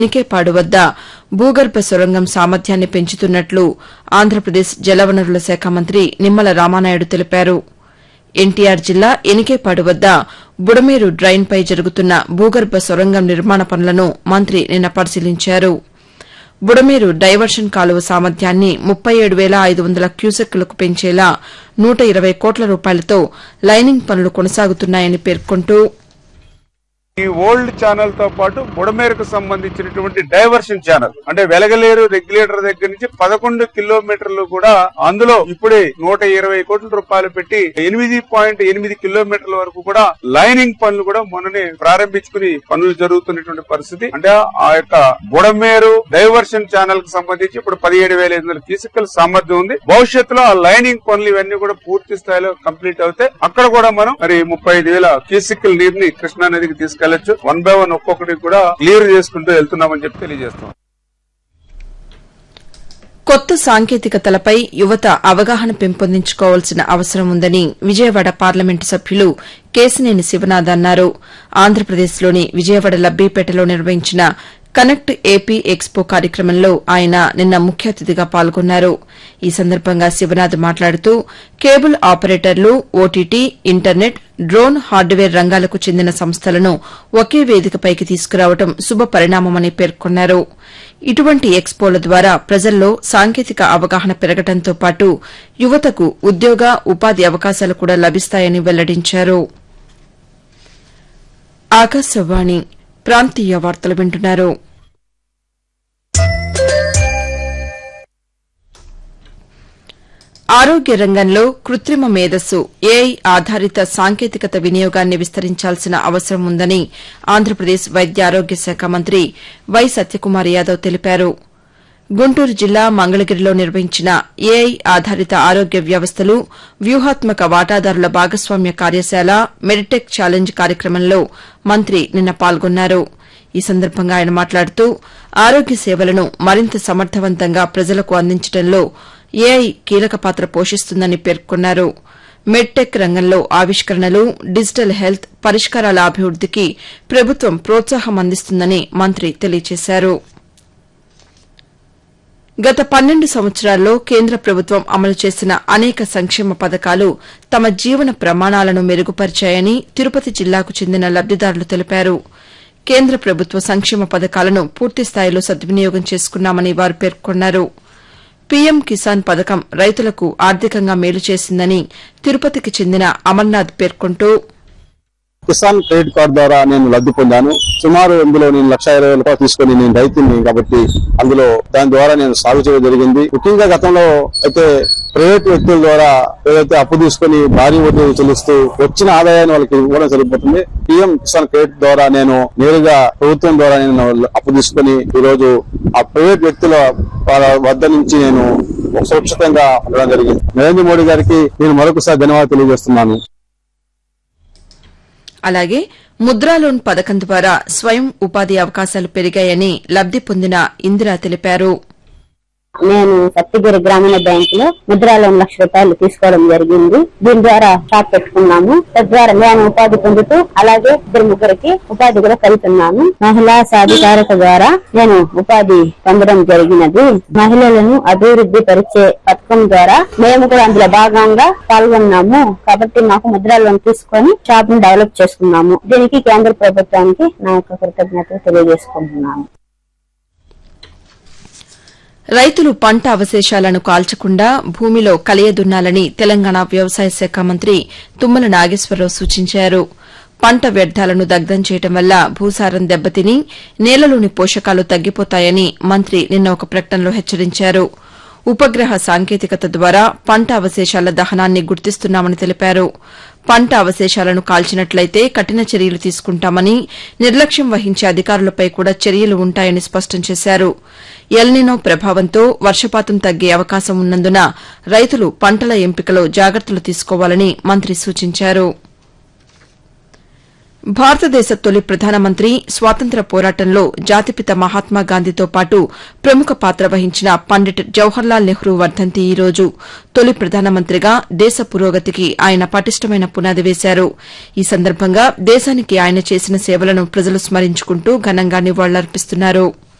నికేపాడు వద్ద భూగర్భ సొరంగం సామర్థ్యాన్ని పెంచుతున్నట్లు ఆంధ్రప్రదేశ్ జలవనరుల శాఖ మంత్రి నిమ్మల రామానాయుడు తెలిపారు ఎన్టీఆర్ జిల్లా ఎనికేపాడు వద్ద బుడమేరు డ్రైన్పై జరుగుతున్న భూగర్భ సొరంగం నిర్మాణ పనులను మంత్రి నిన్న పరిశీలించారు బుడమేరు డైవర్షన్ కాలువ సామర్థ్యాన్ని ముప్పై ఏడు వేల ఐదు వందల క్యూసెక్కులకు పెంచేలా నూట ఇరవై కోట్ల రూపాయలతో లైనింగ్ పనులు కొనసాగుతున్నాయని పేర్కొంటూ ఈ ఓల్డ్ ఛానల్ తో పాటు బుడమేరకు సంబంధించినటువంటి డైవర్షన్ ఛానల్ అంటే వెలగలేరు రెగ్యులేటర్ దగ్గర నుంచి పదకొండు కిలోమీటర్లు కూడా అందులో ఇప్పుడే నూట ఇరవై కోట్ల రూపాయలు పెట్టి ఎనిమిది పాయింట్ ఎనిమిది కిలోమీటర్ల వరకు కూడా లైనింగ్ పనులు కూడా మొన్ననే ప్రారంభించుకుని పనులు జరుగుతున్నటువంటి పరిస్థితి అంటే ఆ యొక్క బుడమేరు డైవర్షన్ ఛానల్ కు సంబంధించి ఇప్పుడు పదిహేడు వేల ఐదు వందల క్యూసికల్ సామర్థ్యం ఉంది భవిష్యత్తులో ఆ లైనింగ్ పనులు ఇవన్నీ కూడా పూర్తి స్థాయిలో కంప్లీట్ అవుతాయి అక్కడ కూడా మనం మరి ముప్పై ఐదు వేల క్యూసికల్ నీరుని కృష్ణా నదికి తీసుకెళ్లొచ్చు వన్ బై వన్ ఒక్కొక్కటి కూడా క్లియర్ చేసుకుంటూ వెళ్తున్నామని చెప్పి తెలియజేస్తాం కొత్త సాంకేతికతలపై యువత అవగాహన పెంపొందించుకోవాల్సిన అవసరం ఉందని విజయవాడ పార్లమెంటు సభ్యులు కేశినేని శివనాథ్ అన్నారు ఆంధ్రప్రదేశ్లోని విజయవాడ లబ్బీపేటలో నిర్వహించిన కనెక్ట్ ఏపీ ఎక్స్పో కార్యక్రమంలో ఆయన నిన్న ముఖ్య అతిథిగా పాల్గొన్నారు ఈ సందర్భంగా శివనాథ్ మాట్లాడుతూ కేబుల్ ఆపరేటర్లు ఓటీటీ ఇంటర్నెట్ డ్రోన్ హార్డ్వేర్ రంగాలకు చెందిన సంస్థలను ఒకే వేదికపైకి తీసుకురావడం శుభ పరిణామమని పేర్కొన్నారు ఇటువంటి ఎక్స్పోల ద్వారా ప్రజల్లో సాంకేతిక అవగాహన పెరగడంతో పాటు యువతకు ఉద్యోగ ఉపాధి అవకాశాలు కూడా లభిస్తాయని వెల్లడించారు ఆకాశవాణి ప్రాంతీయ వార్తలు వింటున్నారు ఆరోగ్య రంగంలో కృత్రిమ మేధస్సు ఏఐ ఆధారిత సాంకేతికత వినియోగాన్ని విస్తరించాల్సిన అవసరం ఉందని ఆంధ్రప్రదేశ్ వైద్య ఆరోగ్య శాఖ మంత్రి వై సత్యకుమార్ యాదవ్ తెలిపారు గుంటూరు జిల్లా మంగళగిరిలో నిర్వహించిన ఏఐ ఆధారిత ఆరోగ్య వ్యవస్థలు వ్యూహాత్మక వాటాదారుల భాగస్వామ్య కార్యశాల మెడిటెక్ ఛాలెంజ్ కార్యక్రమంలో మంత్రి నిన్న పాల్గొన్నారు ఈ సందర్భంగా ఆయన మాట్లాడుతూ ఆరోగ్య సేవలను మరింత సమర్థవంతంగా ప్రజలకు అందించడంలో ఏఐ కీలక పాత్ర పోషిస్తుందని పేర్కొన్నారు మెడ్టెక్ రంగంలో ఆవిష్కరణలు డిజిటల్ హెల్త్ పరిష్కారాల అభివృద్దికి ప్రభుత్వం ప్రోత్సాహం అందిస్తుందని మంత్రి తెలియజేశారు గత పన్నెండు సంవత్సరాల్లో కేంద్ర ప్రభుత్వం అమలు చేసిన అనేక సంక్షేమ పథకాలు తమ జీవన ప్రమాణాలను మెరుగుపరిచాయని తిరుపతి జిల్లాకు చెందిన లబ్దిదారులు తెలిపారు కేంద్ర ప్రభుత్వ సంక్షేమ పథకాలను పూర్తిస్థాయిలో సద్వినియోగం చేసుకున్నామని వారు పేర్కొన్నారు పీఎం కిసాన్ పథకం రైతులకు ఆర్థికంగా మేలు చేసిందని తిరుపతికి చెందిన అమర్నాథ్ పేర్కొంటూ కిసాన్ క్రెడిట్ కార్డు ద్వారా నేను లబ్ధి పొందాను సుమారు ఇందులో నేను లక్ష ఇరవై వేల రూపాయలు తీసుకొని నేను రైతుని కాబట్టి అందులో దాని ద్వారా నేను సాగు చేయడం జరిగింది ముఖ్యంగా గతంలో అయితే ప్రైవేట్ వ్యక్తుల ద్వారా ఏదైతే అప్పు తీసుకొని భారీ వడ్డీ చెల్లిస్తూ వచ్చిన ఆదాయాన్ని వాళ్ళకి ఇవ్వడం సరిపోతుంది పీఎం కిసాన్ క్రెడిట్ ద్వారా నేను నేరుగా ప్రభుత్వం ద్వారా నేను అప్పు తీసుకొని ఈ రోజు ఆ ప్రైవేట్ వ్యక్తుల వాళ్ళ వద్ద నుంచి నేను సురక్షితంగా ఉండడం జరిగింది నరేంద్ర మోడీ గారికి నేను మరొకసారి ధన్యవాదాలు తెలియజేస్తున్నాను అలాగే ముద్రా లోన్ పథకం ద్వారా స్వయం ఉపాధి అవకాశాలు పెరిగాయని లబ్ది పొందిన ఇందిర తెలిపారు నేను సప్తగిరి గ్రామీణ బ్యాంక్ లో ముద్రా లోన్ లక్ష రూపాయలు తీసుకోవడం జరిగింది దీని ద్వారా షాప్ పెట్టుకున్నాము తద్వారా నేను ఉపాధి పొందుతూ అలాగే ఇద్దరు ముగ్గురికి ఉపాధి కూడా కలుగుతున్నాను మహిళా సాధికారత ద్వారా నేను ఉపాధి పొందడం జరిగినది మహిళలను అభివృద్ధి పరిచే పథకం ద్వారా మేము కూడా అందులో భాగంగా పాల్గొన్నాము కాబట్టి మాకు ముద్రా లోన్ తీసుకొని షాప్ ని డెవలప్ చేసుకున్నాము దీనికి కేంద్ర ప్రభుత్వానికి నా యొక్క కృతజ్ఞతలు తెలియజేసుకుంటున్నాను రైతులు పంట అవశేషాలను కాల్చకుండా భూమిలో కలియదున్నాలని తెలంగాణ వ్యవసాయ శాఖ మంత్రి తుమ్మల నాగేశ్వరరావు సూచించారు పంట వ్యర్థాలను దగ్ధం చేయడం వల్ల భూసారం దెబ్బతిని నేలలోని పోషకాలు తగ్గిపోతాయని మంత్రి నిన్న ఒక ప్రకటనలో హెచ్చరించారు ఉపగ్రహ సాంకేతికత ద్వారా పంట అవశేషాల దహనాన్ని గుర్తిస్తున్నామని తెలిపారు పంట అవశేషాలను కాల్చినట్లయితే కఠిన చర్యలు తీసుకుంటామని నిర్లక్ష్యం వహించే అధికారులపై కూడా చర్యలు ఉంటాయని స్పష్టం చేశారు ఎల్నినో ప్రభావంతో వర్షపాతం తగ్గే అవకాశం ఉన్నందున రైతులు పంటల ఎంపికలో జాగ్రత్తలు తీసుకోవాలని మంత్రి సూచించారు భారతదేశ తొలి ప్రధానమంత్రి స్వాతంత్ర పోరాటంలో జాతిపిత మహాత్మాగాంధీతో పాటు ప్రముఖ పాత్ర వహించిన పండిట్ జవహర్లాల్ నెహ్రూ వర్దంతి ఈ రోజు తొలి ప్రధానమంత్రిగా దేశ పురోగతికి ఆయన పటిష్టమైన పునాది వేశారు ఈ సందర్భంగా దేశానికి ఆయన చేసిన సేవలను ప్రజలు స్మరించుకుంటూ ఘనంగా నివాళులర్పిస్తున్నారు